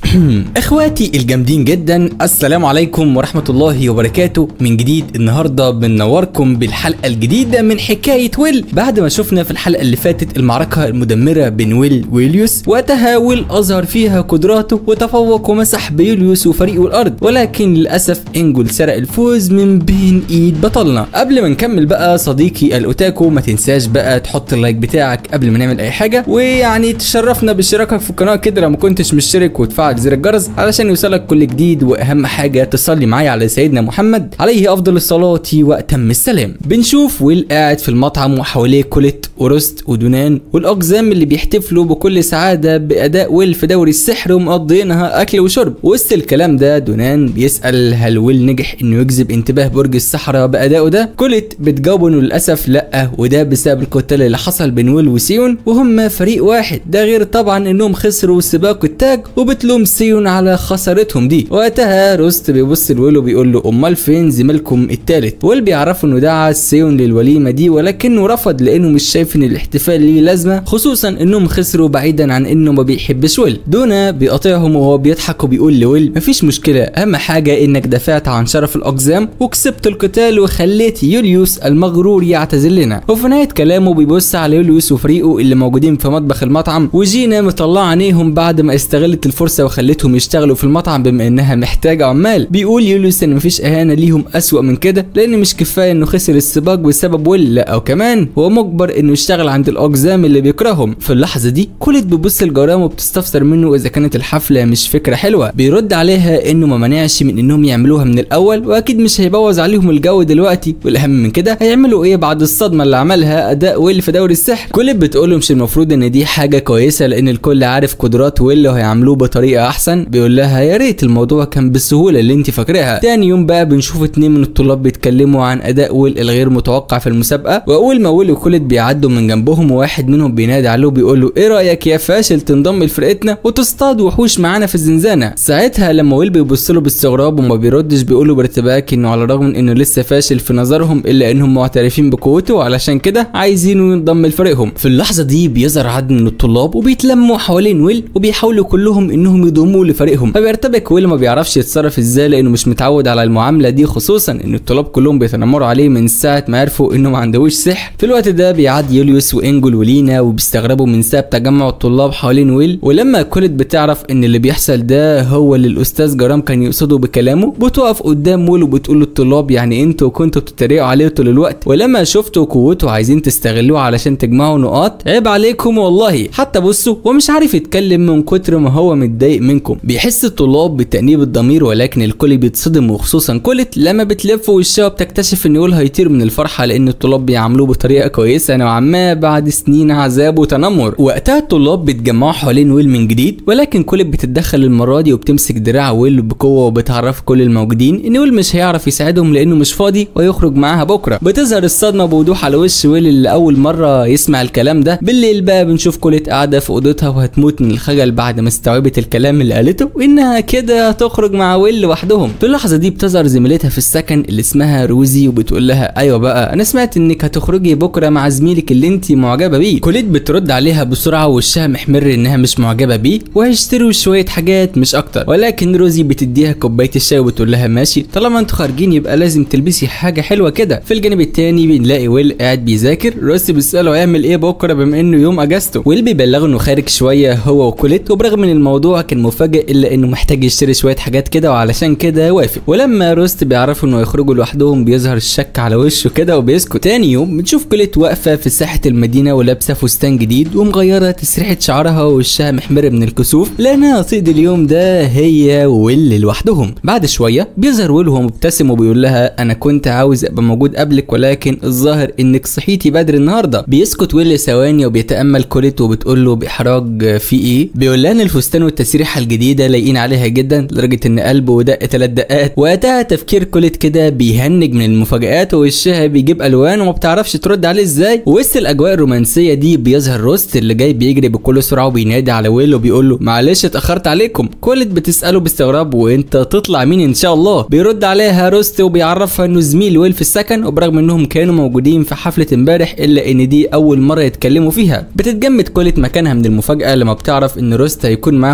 اخواتي الجامدين جدا السلام عليكم ورحمة الله وبركاته من جديد النهاردة بنوركم بالحلقة الجديدة من حكاية ويل بعد ما شفنا في الحلقة اللي فاتت المعركة المدمرة بين ويل ويوليوس وقتها ويل اظهر فيها قدراته وتفوق ومسح بيوليوس وفريقه الارض ولكن للاسف انجل سرق الفوز من بين ايد بطلنا قبل ما نكمل بقى صديقي الاوتاكو ما تنساش بقى تحط اللايك بتاعك قبل ما نعمل اي حاجة ويعني تشرفنا باشتراكك في القناة كده لو ما كنتش مشترك وتفعل زر الجرس علشان يوصلك كل جديد واهم حاجه تصلي معايا على سيدنا محمد عليه افضل الصلاه واتم السلام بنشوف ويل قاعد في المطعم وحواليه كوليت وروست ودونان والاقزام اللي بيحتفلوا بكل سعاده باداء ويل في دوري السحر ومقضينها اكل وشرب وسط الكلام ده دونان بيسال هل ويل نجح انه يجذب انتباه برج السحرة بادائه ده كوليت بتجاوب انه للاسف لا وده بسبب القتال اللي حصل بين ويل وسيون وهم فريق واحد ده غير طبعا انهم خسروا سباق التاج وبتلوم سيون على خسارتهم دي وقتها روست بيبص لويل وبيقول له امال فين زميلكم التالت ويل بيعرف انه دعا سيون للوليمه دي ولكنه رفض لانه مش شايف ان الاحتفال ليه لازمه خصوصا انهم خسروا بعيدا عن انه ما بيحبش ويل دونا بيقاطعهم وهو بيضحك وبيقول لويل مفيش مشكله اهم حاجه انك دافعت عن شرف الاقزام وكسبت القتال وخليت يوليوس المغرور يعتذر لنا وفي نهايه كلامه بيبص على يوليوس وفريقه اللي موجودين في مطبخ المطعم وجينا مطلعه عينيهم بعد ما استغلت الفرصه وخلتهم يشتغلوا في المطعم بما انها محتاجه عمال بيقول يوليوس ان مفيش اهانه ليهم اسوأ من كده لان مش كفايه انه خسر السباق بسبب ويل لا او كمان هو مجبر انه يشتغل عند الاقزام اللي بيكرههم في اللحظه دي كولت بتبص لجرام وبتستفسر منه اذا كانت الحفله مش فكره حلوه بيرد عليها انه ما منعش من انهم يعملوها من الاول واكيد مش هيبوظ عليهم الجو دلوقتي والاهم من كده هيعملوا ايه بعد الصدمه اللي عملها اداء ويل في دوري السحر كولت بتقول مش المفروض ان دي حاجه كويسه لان الكل عارف قدرات ويل وهيعملوه بطريقه احسن بيقول لها يا ريت الموضوع كان بالسهوله اللي انت فاكراها تاني يوم بقى بنشوف اتنين من الطلاب بيتكلموا عن اداء ويل الغير متوقع في المسابقه واول ما ويل وكولت بيعدوا من جنبهم وواحد منهم بينادي عليه وبيقول له ايه رايك يا فاشل تنضم لفرقتنا وتصطاد وحوش معانا في الزنزانه ساعتها لما ويل بيبص له باستغراب وما بيردش بيقول له بارتباك انه على الرغم من انه لسه فاشل في نظرهم الا انهم معترفين بقوته وعلشان كده عايزينه ينضم لفريقهم في اللحظه دي بيظهر عدد من الطلاب وبيتلموا حوالين ويل وبيحاولوا كلهم انهم يضموه لفريقهم فبيرتبك ويل ما بيعرفش يتصرف ازاي لانه مش متعود على المعامله دي خصوصا ان الطلاب كلهم بيتنمروا عليه من ساعه ما عرفوا انه ما عندهوش سحر في الوقت ده بيعدي يوليوس وانجل ولينا وبيستغربوا من سبب تجمع الطلاب حوالين ويل ولما كولت بتعرف ان اللي بيحصل ده هو اللي الاستاذ جرام كان يقصده بكلامه بتقف قدام ويل وبتقول للطلاب يعني انتوا كنتوا بتتريقوا عليه طول الوقت ولما شفتوا قوته عايزين تستغلوه علشان تجمعوا نقاط عيب عليكم والله حتى بصوا ومش عارف يتكلم من كتر ما هو متضايق منكم بيحس الطلاب بتأنيب الضمير ولكن الكل بيتصدم وخصوصا كولت لما بتلف وشها بتكتشف ان ويل هيطير من الفرحه لان الطلاب بيعاملوه بطريقه كويسه نوعا ما بعد سنين عذاب وتنمر وقتها الطلاب بيتجمعوا حوالين ويل من جديد ولكن كولت بتتدخل المره دي وبتمسك دراع ويل بقوه وبتعرف كل الموجودين ان ويل مش هيعرف يساعدهم لانه مش فاضي ويخرج معاها بكره بتظهر الصدمه بوضوح على وش ويل اللي اول مره يسمع الكلام ده بالليل بقى بنشوف كولت قاعده في اوضتها وهتموت من الخجل بعد ما استوعبت الكلام اللي قالته وانها كده هتخرج مع ويل لوحدهم في اللحظه دي بتظهر زميلتها في السكن اللي اسمها روزي وبتقول لها ايوه بقى انا سمعت انك هتخرجي بكره مع زميلك اللي انت معجبه بيه كوليت بترد عليها بسرعه ووشها محمر انها مش معجبه بيه وهيشتروا شويه حاجات مش اكتر ولكن روزي بتديها كوبايه الشاي وبتقول لها ماشي طالما انتوا خارجين يبقى لازم تلبسي حاجه حلوه كده في الجانب التاني بنلاقي ويل قاعد بيذاكر روزي بتساله هيعمل ايه بكره بما انه يوم اجازته ويل بيبلغه انه خارج شويه هو وكوليت وبرغم ان الموضوع كان مفاجئ الا انه محتاج يشتري شويه حاجات كده وعلشان كده وافق ولما روست بيعرفوا انه يخرجوا لوحدهم بيظهر الشك على وشه كده وبيسكت تاني يوم بنشوف كوليت واقفه في ساحه المدينه ولابسه فستان جديد ومغيره تسريحه شعرها ووشها محمر من الكسوف لانها هتقضي اليوم ده هي ويل لوحدهم بعد شويه بيظهر ويل وهو مبتسم وبيقول لها انا كنت عاوز ابقى موجود قبلك ولكن الظاهر انك صحيتي بدري النهارده بيسكت ويل ثواني وبيتامل كوليت وبتقول له باحراج في ايه بيقول لها ان الفستان والتسريحه الجديده لايقين عليها جدا لدرجه ان قلبه دق ثلاث دقات وقتها تفكير كوليت كده بيهنج من المفاجآت ووشها بيجيب الوان وما بتعرفش ترد عليه ازاي وسط الاجواء الرومانسيه دي بيظهر روست اللي جاي بيجري بكل سرعه وبينادي على ويل وبيقول له معلش اتاخرت عليكم كوليت بتساله باستغراب وانت تطلع مين ان شاء الله بيرد عليها روست وبيعرفها انه زميل ويل في السكن وبرغم انهم كانوا موجودين في حفله امبارح الا ان دي اول مره يتكلموا فيها بتتجمد كوليت مكانها من المفاجاه لما بتعرف ان روست هيكون معاهم طول اليوم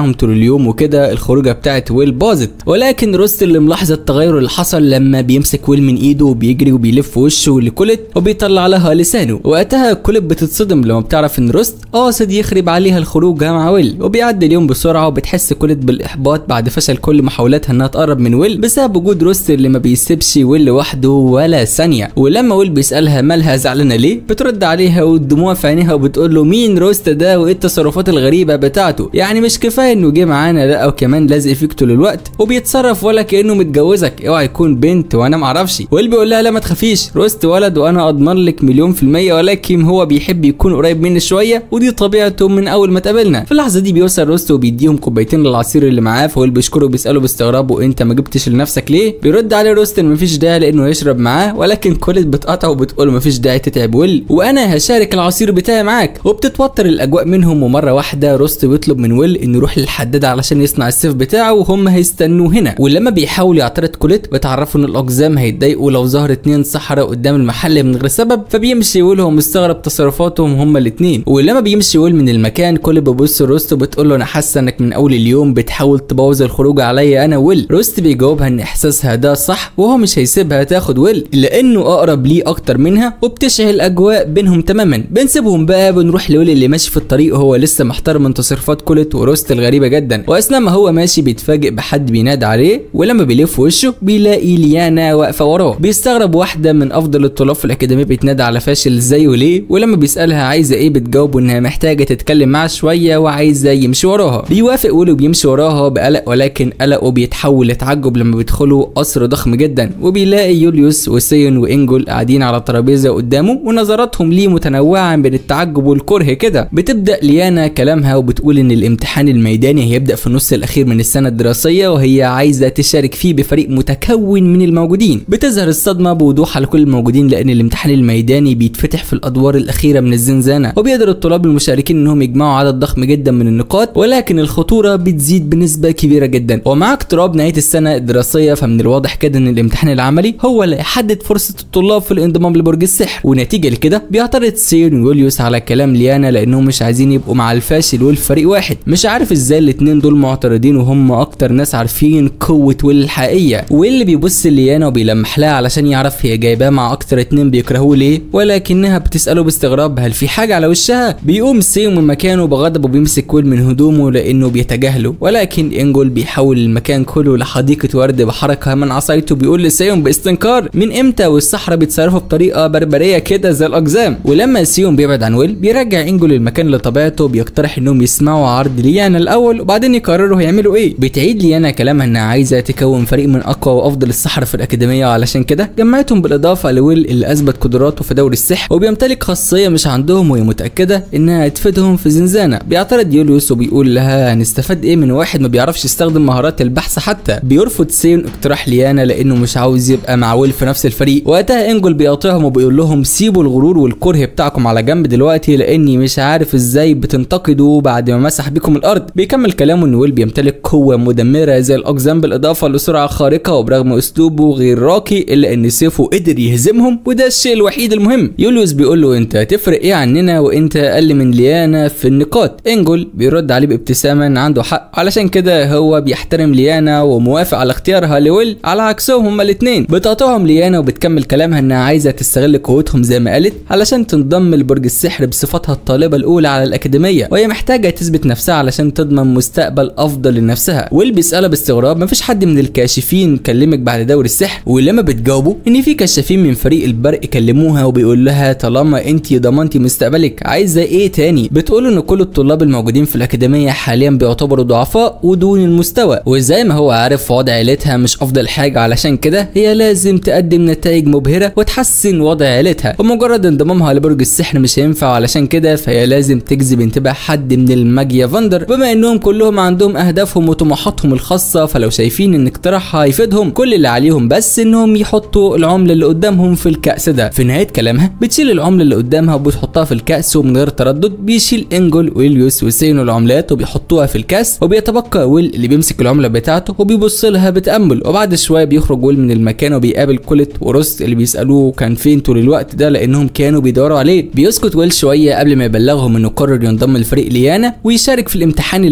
اليوم وكده الخروجه بتاعت ويل باظت ولكن روست اللي ملاحظه التغير اللي حصل لما بيمسك ويل من ايده وبيجري وبيلف وشه لكولت وبيطلع لها لسانه وقتها كولت بتتصدم لما بتعرف ان روست قاصد يخرب عليها الخروجه مع ويل وبيعدي اليوم بسرعه وبتحس كولت بالاحباط بعد فشل كل محاولاتها انها تقرب من ويل بسبب وجود روست اللي ما بيسيبش ويل لوحده ولا ثانيه ولما ويل بيسالها مالها زعلانه ليه بترد عليها والدموع في عينيها وبتقول له مين روست ده وايه التصرفات الغريبه بتاعته يعني مش كفايه انه جه معانا لا وكمان لازق فيك طول الوقت وبيتصرف ولا كانه متجوزك اوعى يكون بنت وانا معرفش ويل بيقول لها لا ما تخافيش روست ولد وانا اضمن لك مليون في الميه ولكن هو بيحب يكون قريب مني شويه ودي طبيعته من اول ما اتقابلنا في اللحظه دي بيوصل روست وبيديهم كوبايتين للعصير اللي معاه فويل بيشكره وبيساله باستغراب وانت ما جبتش لنفسك ليه بيرد عليه روست ان مفيش داعي لانه يشرب معاه ولكن كولت بتقطع وبتقول مفيش داعي تتعب ويل وانا هشارك العصير بتاعي معاك وبتتوتر الاجواء منهم ومره واحده روست بيطلب من ويل انه يروح للحداد علشان يصنع السيف بتاعه وهم هيستنوه هنا ولما بيحاول يعترض كولت بتعرفوا ان الاقزام هيتضايقوا لو ظهر اتنين سحرة قدام المحل من غير سبب فبيمشي ويل وهو مستغرب تصرفاتهم هما الاتنين ولما بيمشي ويل من المكان كل بيبص روست وبتقول له انا حاسه انك من اول اليوم بتحاول تبوظ الخروج عليا انا ويل روست بيجاوبها ان احساسها ده صح وهو مش هيسيبها تاخد ويل لانه اقرب ليه اكتر منها وبتشعل الاجواء بينهم تماما بنسيبهم بقى بنروح لويل اللي ماشي في الطريق وهو لسه محتار من تصرفات كولت وروست الغريبه جدا واثناء ما هو ماشي بيتفاجئ بحد بينادي عليه ولما بيلف وشه بيلاقي ليانا واقفه وراه بيستغرب واحده من افضل الطلاب في الاكاديميه بتنادي على فاشل ازاي وليه ولما بيسالها عايزه ايه بتجاوبه انها محتاجه تتكلم معاه شويه وعايزه يمشي وراها بيوافق ويل وبيمشي وراها بقلق ولكن قلقه بيتحول لتعجب لما بيدخلوا قصر ضخم جدا وبيلاقي يوليوس وسيون وانجل قاعدين على ترابيزه قدامه ونظراتهم ليه متنوعه بين التعجب والكره كده بتبدا ليانا كلامها وبتقول ان الامتحان الميداني هيبدا في النص الاخير من السنه الدراسيه وهي عايزه تشارك فيه بفريق متكون من الموجودين بتظهر الصدمه بوضوح على كل الموجودين لان الامتحان الميداني بيتفتح في الادوار الاخيره من الزنزانه وبيقدر الطلاب المشاركين انهم يجمعوا عدد ضخم جدا من النقاط ولكن الخطوره بتزيد بنسبه كبيره جدا ومع اقتراب نهايه السنه الدراسيه فمن الواضح كده ان الامتحان العملي هو اللي هيحدد فرصه الطلاب في الانضمام لبرج السحر ونتيجه لكده بيعترض سيون ويوليوس على كلام ليانا لانهم مش عايزين يبقوا مع الفاشل والفريق واحد مش عارف ازاي الاتنين دول معترضين وهم اكتر ناس عارفين قوه ويل الحقيقيه واللي بيبص ليانا وبيلمح لها علشان يعرف هي جايباه مع اكتر اتنين بيكرهوه ليه ولكنها بتساله باستغراب هل في حاجه على وشها بيقوم سيون من مكانه بغضب وبيمسك ويل من هدومه لانه بيتجاهله ولكن انجل بيحول المكان كله لحديقه ورد بحركه من عصايته بيقول لسيون باستنكار من امتى والصحراء بيتصرفوا بطريقه بربريه كده زي الاقزام ولما سيون بيبعد عن ويل بيرجع انجل المكان لطبيعته بيقترح انهم يسمعوا عرض ليانا الاول وبعدين يقرروا هيعملوا ايه بتعيد ليانا كلامها انها عايزه تكون فريق من اقوى وافضل السحرة في الاكاديميه علشان كده جمعتهم بالاضافه لويل اللي اثبت قدراته في دوري السحر وبيمتلك خاصيه مش عندهم وهي متاكده انها تفيدهم في زنزانه بيعترض يوليوس وبيقول لها هنستفاد ايه من واحد ما بيعرفش يستخدم مهارات البحث حتى بيرفض سيون اقتراح ليانا لانه مش عاوز يبقى مع ويل في نفس الفريق وقتها انجل بيقاطعهم وبيقول لهم سيبوا الغرور والكره بتاعكم على جنب دلوقتي لاني مش عارف ازاي بتنتقدوا بعد ما مسح بيكم الارض بيكمل كلامه ان ويل بيمتلك قوه مدمره زي الاقزام بالاضافه لسرعه خارقه وبرغم اسلوبه غير راقي الا ان سيفه قدر يهزمهم وده الشيء الوحيد المهم يوليوس بيقول له انت هتفرق ايه عننا وانت اقل من ليانا في النقاط انجل بيرد عليه بابتسامه عنده حق علشان كده هو بيحترم ليانا وموافق على اختيارها لويل على عكسهم هما الاثنين بتقاطعهم ليانا وبتكمل كلامها انها عايزه تستغل قوتهم زي ما قالت علشان تنضم لبرج السحر بصفتها الطالبه الاولى على الاكاديميه وهي محتاجه تثبت نفسها علشان تضمن مستقبل افضل لنفسها ويل بيسالها باستغراب مفيش حد من الكاشفين كلمك بعد دوري السحر ولما بتجاوبه ان في كشافين من فريق البرق كلموها وبيقول لها طالما انت ضمنتي مستقبلك عايزه ايه تاني بتقول ان كل الطلاب الموجودين في الاكاديميه حاليا بيعتبروا ضعفاء ودون المستوى وزي ما هو عارف وضع عيلتها مش افضل حاجه علشان كده هي لازم تقدم نتائج مبهره وتحسن وضع عيلتها ومجرد انضمامها لبرج السحر مش هينفع علشان كده فهي لازم تجذب انتباه حد من الماجيا فاندر بما انهم كلهم عندهم اهدافهم وطموحاتهم الخاصه فلو شايفين ان اقتراحها هيفيدهم كل اللي عليهم بس انهم يحطوا العمله اللي قدامهم في الكاس ده في نهايه كلامها بتشيل العمله اللي قدامها وبتحطها في الكاس ومن غير تردد بيشيل انجل ويليوس وسينو العملات وبيحطوها في الكاس وبيتبقى ويل اللي بيمسك العمله بتاعته وبيبص لها بتامل وبعد شويه بيخرج ويل من المكان وبيقابل كولت وروست اللي بيسالوه كان فين طول الوقت ده لانهم كانوا بيدوروا عليه بيسكت ويل شويه قبل ما يبلغهم انه قرر ينضم لفريق ليانا ويشارك في الامتحان الميداني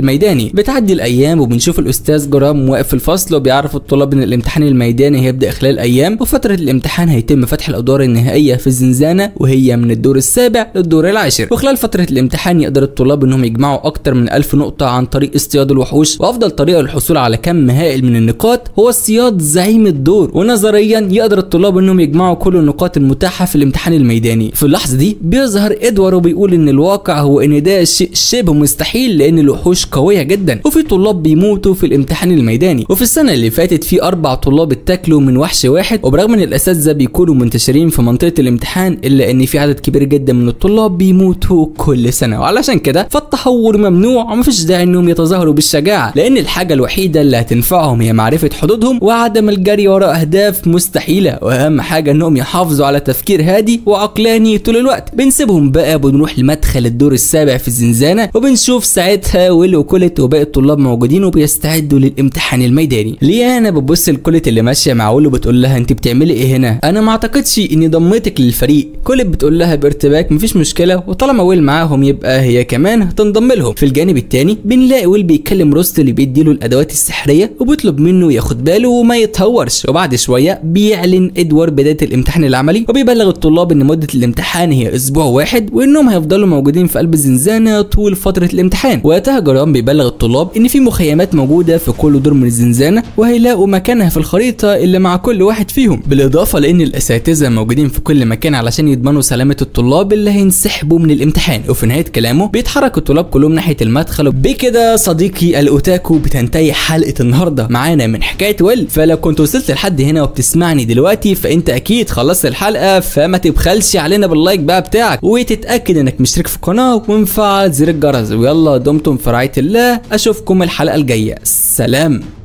الميداني بتعدي الايام وبنشوف الاستاذ جرام واقف في الفصل وبيعرف الطلاب ان الامتحان الميداني هيبدا خلال ايام وفتره الامتحان هيتم فتح الادوار النهائيه في الزنزانه وهي من الدور السابع للدور العاشر وخلال فتره الامتحان يقدر الطلاب انهم يجمعوا اكتر من 1000 نقطه عن طريق اصطياد الوحوش وافضل طريقه للحصول على كم هائل من النقاط هو اصطياد زعيم الدور ونظريا يقدر الطلاب انهم يجمعوا كل النقاط المتاحه في الامتحان الميداني في اللحظه دي بيظهر ادوار وبيقول ان الواقع هو ان ده شيء شبه مستحيل لان الوحوش قويه جدا وفي طلاب بيموتوا في الامتحان الميداني وفي السنه اللي فاتت في اربع طلاب اتاكلوا من وحش واحد وبرغم ان الاساتذه بيكونوا منتشرين في منطقه الامتحان الا ان في عدد كبير جدا من الطلاب بيموتوا كل سنه وعلشان كده فالتهور ممنوع ومفيش داعي انهم يتظاهروا بالشجاعه لان الحاجه الوحيده اللي هتنفعهم هي معرفه حدودهم وعدم الجري وراء اهداف مستحيله واهم حاجه انهم يحافظوا على تفكير هادي وعقلاني طول الوقت بنسيبهم بقى بنروح لمدخل الدور السابع في الزنزانه وبنشوف ساعتها ويل وكولت وباقي الطلاب موجودين وبيستعدوا للامتحان الميداني ليانا بتبص لكولت اللي ماشيه مع ويل وبتقول لها انت بتعملي ايه هنا انا ما اعتقدش اني ضميتك للفريق كولت بتقول لها بارتباك مفيش مشكله وطالما ويل معاهم يبقى هي كمان هتنضم لهم في الجانب التاني بنلاقي ويل بيكلم روست اللي بيديله الادوات السحريه وبيطلب منه ياخد باله وما يتهورش وبعد شويه بيعلن ادوار بدايه الامتحان العملي وبيبلغ الطلاب ان مده الامتحان هي اسبوع واحد وانهم هيفضلوا موجودين في قلب الزنزانه طول فتره الامتحان وقتها جرام بيبلغ الطلاب ان في مخيمات موجوده في كل دور من الزنزانه وهيلاقوا مكانها في الخريطه اللي مع كل واحد فيهم بالاضافه لان الاساتذه موجودين في كل مكان علشان يضمنوا سلامه الطلاب اللي هينسحبوا من الامتحان وفي نهايه كلامه بيتحرك الطلاب كلهم ناحيه المدخل بكده صديقي الاوتاكو بتنتهي حلقه النهارده معانا من حكايه ويل فلو كنت وصلت لحد هنا وبتسمعني دلوقتي فانت اكيد خلصت الحلقه فما تبخلش علينا باللايك بقى بتاعك وتتاكد انك مشترك في القناه ومفعل زر الجرس ويلا دمتم في رعايه الله اشوفكم الحلقه الجايه سلام